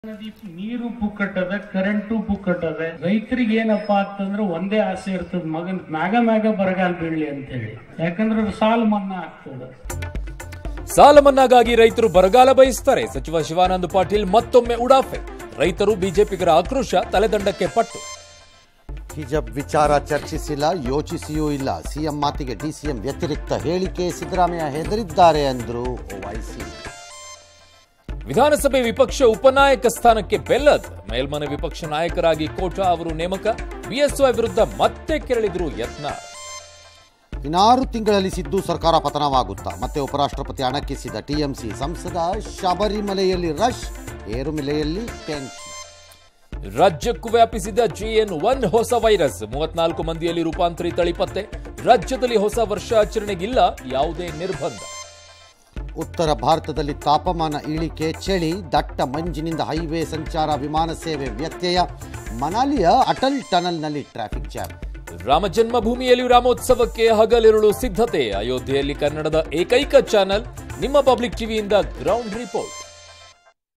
ನದಿ ನೀರು ಪುಕ್ಕಟ್ಟದ ಕರೆಂಟು ಪುಕ್ಕಟ್ಟದ ರೈತರಿಗೆ ಏನಪ್ಪಾ ಅಂತಂದ್ರೆ ಒಂದೇ ಆಸೆ ಇರ್ತದ ಮಗನ್ ಮ್ಯಾಗ ಮ್ಯಾಗ ಬರಗಾಲ ಬೀಳ್ಲಿ ಅಂತೇಳಿ ಯಾಕಂದ್ರೆ ಅದು ಸಾಲ ಮನ್ನಾ ಆಗ್ತದ ಸಾಲ ಮನ್ನಾಗಾಗಿ ರೈತರು ಬರಗಾಲ ಬಯಸ್ತಾರೆ ಸಚಿವ ಶಿವಾನಂದ ಪಾಟೀಲ್ ಮತ್ತೊಮ್ಮೆ ಉಡಾಫೆ ರೈತರು ಬಿಜೆಪಿಗರ ಆಕ್ರೋಶ ತಲೆದಂಡಕ್ಕೆ ಪಟ್ಟು ಹಿಜಬ್ ವಿಚಾರ ಚರ್ಚಿಸಿಲ್ಲ ಯೋಚಿಸಿಯೂ ಇಲ್ಲ ಸಿಎಂ ಮಾತಿಗೆ ಡಿಸಿಎಂ ವ್ಯತಿರಿಕ್ತ ಹೇಳಿಕೆ ಸಿದ್ದರಾಮಯ್ಯ ಹೆದರಿದ್ದಾರೆ ಅಂದ್ರು ಓವೈಸಿ ವಿಧಾನಸಭೆ ವಿಪಕ್ಷ ಉಪನಾಯಕ ಸ್ಥಾನಕ್ಕೆ ಬೆಲ್ಲದ್ ಮೇಲ್ಮನೆ ವಿಪಕ್ಷ ನಾಯಕರಾಗಿ ಕೋಟಾ ಅವರು ನೇಮಕ ಬಿಎಸ್ವೈ ವಿರುದ್ಧ ಮತ್ತೆ ಕೆರಳಿದ್ರು ಯತ್ನ ಇನ್ನಾರು ತಿಂಗಳಲ್ಲಿ ಸಿದ್ದು ಸರ್ಕಾರ ಪತನವಾಗುತ್ತಾ ಮತ್ತೆ ಉಪರಾಷ್ಟ್ರಪತಿ ಅಣಕಿಸಿದ ಟಿಎಂಸಿ ಸಂಸದ ಶಬರಿಮಲೆಯಲ್ಲಿ ರಶ್ ಏರುಮಲೆಯಲ್ಲಿ ಟೆನ್ಷನ್ ರಾಜ್ಯಕ್ಕೂ ವ್ಯಾಪಿಸಿದ ಜಿಎನ್ ಒನ್ ಹೊಸ ವೈರಸ್ ಮೂವತ್ನಾಲ್ಕು ಮಂದಿಯಲ್ಲಿ ರೂಪಾಂತರಿ ತಳಿ ಪತ್ತೆ ರಾಜ್ಯದಲ್ಲಿ ಹೊಸ ವರ್ಷಾಚರಣೆಗಿಲ್ಲ ಯಾವುದೇ ನಿರ್ಬಂಧ ಉತ್ತರ ಭಾರತದಲ್ಲಿ ತಾಪಮಾನ ಇಳಿಕೆ ಚಳಿ ದಟ್ಟ ಮಂಜಿನಿಂದ ಹೈವೇ ಸಂಚಾರ ವಿಮಾನ ಸೇವೆ ವ್ಯತ್ಯಯ ಮನಾಲಿಯ ಅಟಲ್ ಟನಲ್ನಲ್ಲಿ ಟ್ರಾಫಿಕ್ ಜಾಮ್ ರಾಮ ಜನ್ಮಭೂಮಿಯಲ್ಲಿ ರಾಮೋತ್ಸವಕ್ಕೆ ಹಗಲಿರುಳು ಸಿದ್ಧತೆ ಅಯೋಧ್ಯೆಯಲ್ಲಿ ಕನ್ನಡದ ಏಕೈಕ ಚಾನೆಲ್ ನಿಮ್ಮ ಪಬ್ಲಿಕ್ ಟಿವಿಯಿಂದ ಗ್ರೌಂಡ್ ರಿಪೋರ್ಟ್